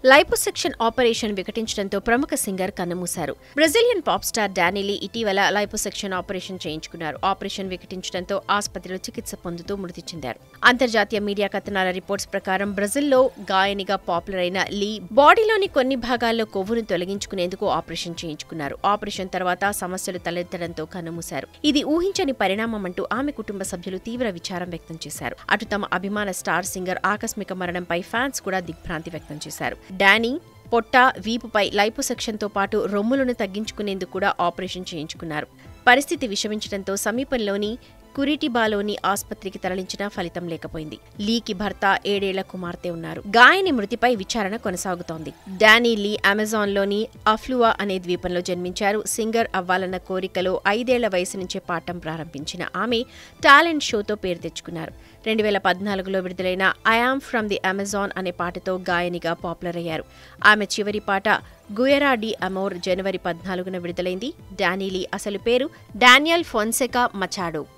liposuction operation వికటించడంతో ప్రముఖ singer కన్నుమూశారు Brazilian pop star Danielle ఇటీవల లైపోసెక్షన్ ఆపరేషన్ చేయించుకున్నారు ఆపరేషన్ వికటించడంతో ఆసుపత్రిలో చికిత్స పొందుతూ మృతి చెందారు అంతర్జాతీయ మీడియా కథనాల రిపోర్ట్స్ ప్రకారం బ్రెజిల్లో గాయనిగా పాపులర్ అయిన లీ బాడీలోని కొన్ని భాగాల్లో కొవ్వును తొలగించుకునేందుకు ఆపరేషన్ చేయించుకున్నారు ఆపరేషన్ తర్వాత సమస్యలు తలెత్తడంతో కన్నుమూశారు ఇది ఊహించని పరిణామం అంటూ ఆమె కుటుంబ సభ్యులు తీవ్ర విచారం వ్యక్తం చేశారు అటు తమ అభిమాన స్టార్ సింగర్ ఆకస్మిక మరణంపై ఫ్యాన్స్ కూడా దిగ్భ్రాంతి వ్యక్తం చేశారు డానీ పొట్ట వీపుపై లైపోసెక్షన్తో పాటు రొమ్ములను తగ్గించుకునేందుకు కూడా ఆపరేషన్ చేయించుకున్నారు పరిస్థితి విషమించడంతో సమీపంలోని కురిటిబాలోని ఆసుపత్రికి తరలించినా ఫలితం లేకపోయింది లీకి భర్త ఏడేళ్ల కుమార్తె ఉన్నారు గాయని మృతిపై విచారణ కొనసాగుతోంది డానీ లీ అమెజాన్లోని అఫ్లువా అనే ద్వీపంలో జన్మించారు సింగర్ అవ్వాలన్న కోరికలో ఐదేళ్ల వయసు నుంచే పాఠం ప్రారంభించిన ఆమె టాలెంట్ షోతో పేరు తెచ్చుకున్నారు రెండు వేల పద్నాలుగులో విడుదలైన ఐఆమ్ ఫ్రమ్ ది అమెజాన్ అనే పాటతో గాయనిగా పాపులర్ అయ్యారు ఆమె చివరి పాట గుయరా డి అమోర్ జనవరి పద్నాలుగున విడుదలైంది డానీలీ అసలు పేరు డానియల్ ఫొన్సెకా మచాడో